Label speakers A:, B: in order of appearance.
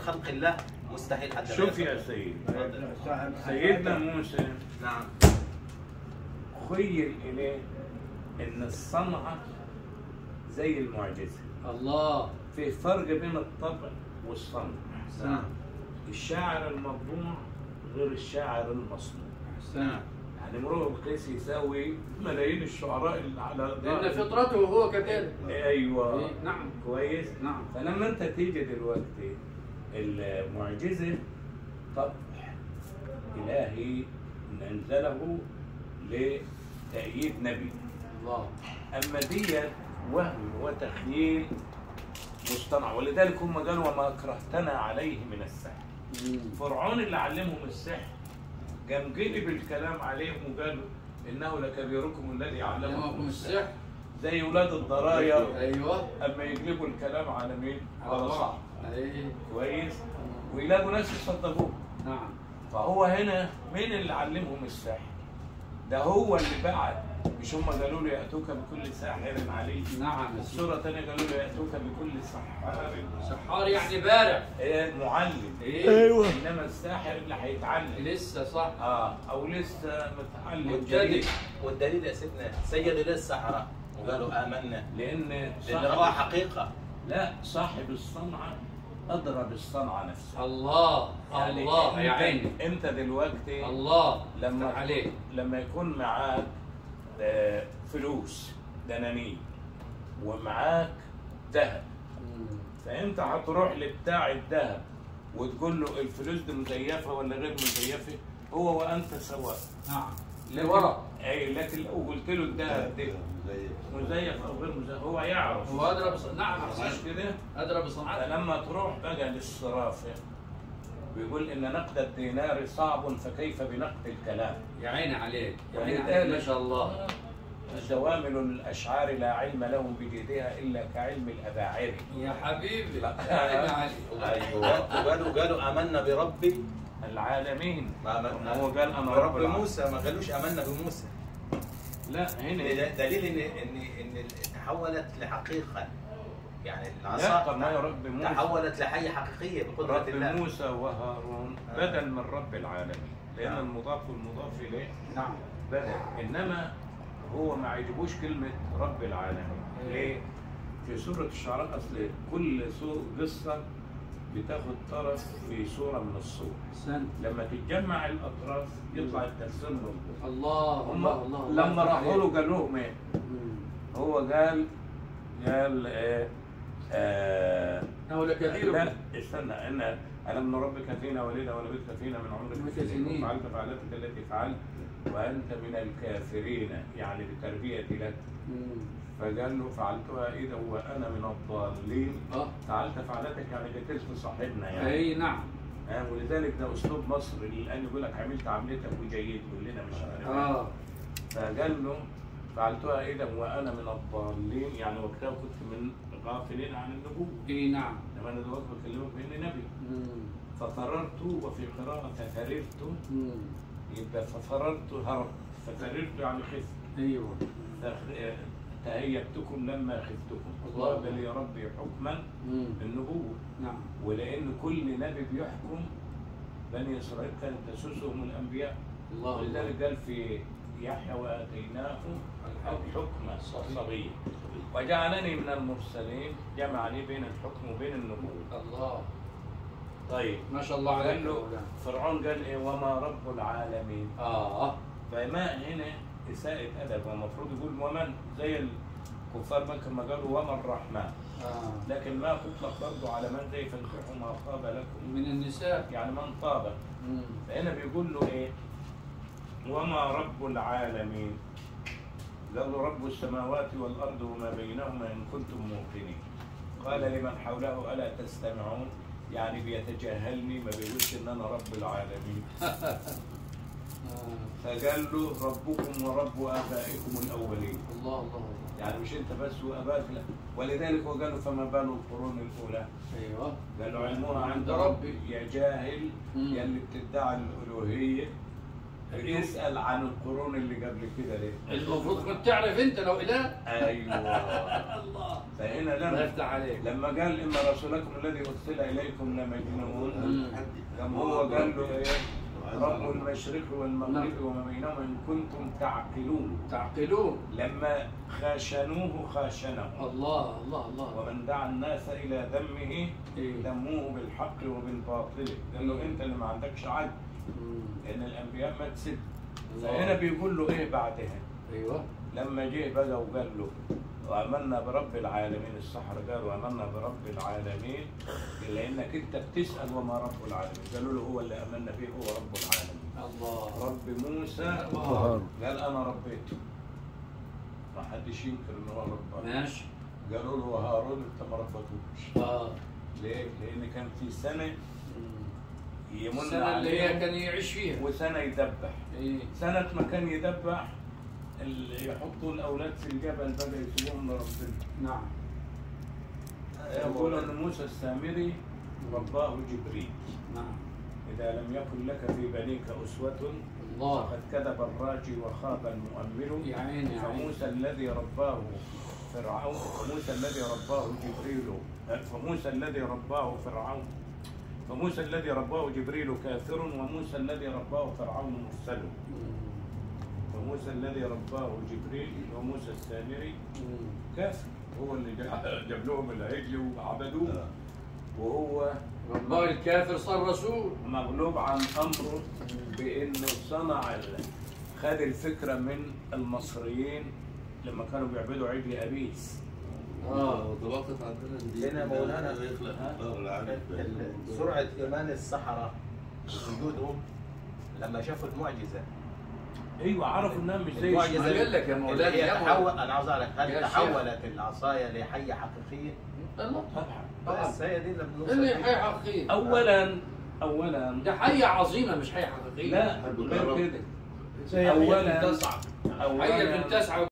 A: خلق الله مستحيل حد
B: شوف يا سيد
A: اتفضل.
B: سيدنا موسى
A: نعم
B: خيل إليه إن الصنعة زي المعجزة
C: الله
B: في فرق بين الطبع والصنع
A: نعم
B: الشاعر المطبوع غير الشاعر المصنوع
A: نعم
B: يعني امرؤ القيس يساوي ملايين الشعراء اللي على
C: لأن فطرته هو كذلك
B: ايوه
C: إيه، نعم
B: كويس
C: نعم
B: فلما انت تيجي دلوقتي المعجزه طبع الهي ننزله لتأييد نبي
C: الله
B: اما ديت وهم وتخييل مصطنع ولذلك هم قالوا وما اكرهتنا عليه من السحر فرعون اللي علمهم السحر قام قلب الكلام عليهم وقالوا انه لكبيركم الذي علمكم
C: علمكم
B: السحر
C: السحر
B: زي ولاد الضرايا
C: أيوه
B: اما يقلبوا الكلام على مين؟ على
C: الله.
B: صح
C: أيه.
B: كويس ويلاقوا ناس يصدقوه
C: نعم
B: فهو هنا مين اللي علمهم السحر؟ ده هو اللي بعت مش هم قالوا له ياتوك بكل ساحر عليم
C: نعم
B: السوره الثانيه قالوا له ياتوك بكل سحار
C: سحار يعني بارع
B: إيه معلم
C: ايه
B: انما الساحر اللي هيتعلم
C: لسه صح
B: اه او لسه متعلم
C: مبتدئ.
B: جديد
A: والدليل يا سيدنا سيدوا للسحرة وقالوا آمنا
B: لان
A: لأن هو
B: صاحب
A: حقيقة
B: لا صاحب الصنعه ادرى بالصنعه نفسها
C: الله الله يا
B: أنت-
C: عيني
B: انت دلوقتي
C: الله
B: لما
C: افتح عليك
B: لما يكون معاك آه، فلوس دنانير ومعاك ذهب فانت هتروح لبتاع الذهب وتقول له الفلوس دي مزيفه ولا غير مزيفه هو وانت سواء
C: نعم
B: لكن-
C: لورا
B: اي لكن لو قلت له الذهب ده مزيف او غير مزيف هو يعرف
C: هو ادرى بص... نعم
B: مش
C: أحسنت.
B: كده
C: ادرى بصنعته
B: فلما تروح بقى للصرافه بيقول ان نقد الدينار صعب فكيف بنقد الكلام
C: يا عيني عليك يا عيني
B: ولذلك-
C: عليك ما شاء الله
B: دوامل الاشعار لا علم لهم بجيدها الا كعلم الاباعر
C: يا حبيبي
B: لا.
C: يا عيني عليك
A: ايوه وقالوا قالوا آمنا بربي
B: العالمين
A: ما
B: ما هو قال انا
A: برب
B: رب العالمين.
A: موسى ما قالوش آمنا بموسى
B: لا هنا
A: دليل ان ان ان تحولت لحقيقة يعني
B: لا
A: العصا
B: طب ما هي رب موسى
A: تحولت لحية حقيقية بقدرة
B: رب
A: الله
B: موسى وهارون
A: آه.
B: بدل من رب العالمين لان
A: نعم.
B: المضاف والمضاف اليه
C: نعم
B: بدل انما هو ما عجبوش كلمه رب العالمين ليه؟ في سوره الشعراء اصل كل سو- قصه بتاخد طرف في سوره من الصور
C: احسنت
B: لما تتجمع الاطراف يطلع التفسير مظبوط
C: الله
B: هم
C: الله الله
B: لما
C: الله
B: راحوا
C: عليك.
B: له قال لهم ايه؟
C: مم.
B: هو قال قال ايه؟ آه
C: انه لكبير
B: لا استنى ان الم نربك فينا وليدا ولبثت فينا من عمرك
C: عمرك
B: سنين
C: سنين.
B: وفعلت فعلتك التي فعلت وانت من الكافرين يعني بتربيتي لك فقال له فعلتها اذا وانا من الضالين
C: اه
B: فعلت فعلتك يعني قتلت صاحبنا يعني
C: اي نعم
B: آه ولذلك ده اسلوب مصر اللي الان يقول لك عملت عملتك وجيد كلنا مش عارف إيه.
C: اه
B: فقال له فعلتها اذا وانا من الضالين يعني وقتها كنت من غافلين عن النبوه
C: اي نعم
B: لما انا دلوقتي بكلمك باني نبي
C: مم.
B: ففررت وفي قراءة ففررت
C: مم.
B: يبقى ففررت هرب ففررت يعني خفت
C: ايوه
B: فخ- تهيبتكم لما خفتكم
C: الله.
B: وهب لي ربي حكما
C: مم.
B: النبوة
C: نعم
B: ولأن كل نبي بيحكم بني إسرائيل كانت تسوسهم الأنبياء
C: الله
B: ولذلك قال في يحيى وآتيناه الحكم صبيا وجعلني من المرسلين جمع لي بين الحكم وبين النبوة
C: الله
B: طيب
C: ما شاء الله عليك
B: قال له فرعون قال ايه وما رب العالمين
C: اه
B: فما هنا اساءة ادب والمفروض يقول ومن زي الكفار مكة ما قالوا وما الرحمن
C: اه
B: لكن ما تطلق برضه على من زي فانكحوا ما طاب لكم
C: من النساء
B: يعني من طاب
C: مم.
B: فهنا بيقول له ايه وما رب العالمين قال له رب السماوات والارض وما بينهما ان كنتم موقنين قال لمن حوله الا تستمعون يعني بيتجاهلني ما بيقولش ان انا رب العالمين
C: آه.
B: فقال له ربكم ورب ابائكم الاولين
C: الله الله الله
B: يعني مش انت بس وابائك لا ولذلك هو قال له فما بال القرون الاولى
C: ايوه
B: قال له علمها عند
C: عند
B: ربي
C: ربي.
B: يا جاهل
C: مم.
B: يا اللي بتدعي الالوهيه يسأل عن القرون اللي قبل كده ليه؟
C: المفروض كنت تعرف انت لو اله
B: ايوه
C: الله
B: فهنا
C: الله
B: لما
C: يفتح عليك
B: لما قال ان رسولكم الذي ارسل اليكم لمجنون
C: مم.
B: لما هو قال له ايه؟ رب المشرق والمغرب وما بينهما ان كنتم تعقلون
C: تعقلون
B: لما خاشنوه خاشنه
C: الله الله الله
B: ومن دعا الناس الى ذمه
C: إيه.
B: ذموه بالحق وبالباطل قال له انت اللي ما عندكش عدل
C: مم.
B: لان الانبياء ما تسب
C: الله.
B: فهنا بيقول له ايه بعدها
C: ايوه
B: لما جه بقى وقال له وامنا برب العالمين السحر قال وامنا برب العالمين لانك انت بتسال وما رب العالمين قالوا له هو اللي امنا به هو رب العالمين
C: الله
B: رب موسى
C: الله.
B: قال انا ربيته ما حدش ينكر ان هو ربه
C: ماشي
B: قالوا له هارون انت ما ربيتوش
C: اه
B: ليه؟ لان كان في سنه
C: مم.
B: يمن
C: السنه اللي هي
B: عليهم
C: كان يعيش فيها
B: وسنه يذبح
C: ايه
B: سنة ما كان يذبح اللي يحطوا الأولاد في الجبل بقى يسيبوهم لربنا
C: نعم
B: يقول أن موسى السامري رباه جبريل
C: نعم
B: إذا لم يكن لك في بنيك أسوة
C: الله
B: فقد كذب الراجي وخاب المؤمل
C: يا عيني يا عيني
B: فموسى الذي رباه فرعون فموسى الذي رباه جبريل فموسى الذي رباه فرعون فموسى الذي رباه جبريل كافر وموسى الذي رباه فرعون مرسل
C: مم.
B: فموسى الذي رباه جبريل وموسى السامري
C: مم.
B: كافر هو اللي جاب جاب لهم العجل وعبدوه وهو
C: رباه الكافر صار رسول
B: مغلوب عن امره بانه صنع ال- خد الفكره من المصريين لما كانوا بيعبدوا عجل ابيس
C: اه
D: ضبطت عندنا دي
A: هنا مولانا
D: يخلق
B: ها؟
D: الله العالم
A: ال- ال- سرعة إيمان السحرة وجودهم لما شافوا المعجزة
B: ايوه عرفوا انها مش زي
A: المعجزة
B: الشمال.
C: قال لك يا مولانا
A: اللي هي
C: يا
A: تحول
C: مولانا.
A: أنا عاوز أعرف هل
C: يا شيخ.
A: تحولت العصاية لحية حقيقية؟
C: الله
B: طبعا
A: بس هي دي اللي بنوصل
C: اللي
A: فيها.
C: حي حقيقي
B: اولا اولا
C: ده حية عظيمة مش حية حقيقية
B: لا غير كده
D: اولا
B: اولا
C: حية
B: اولا
C: بنت تسعة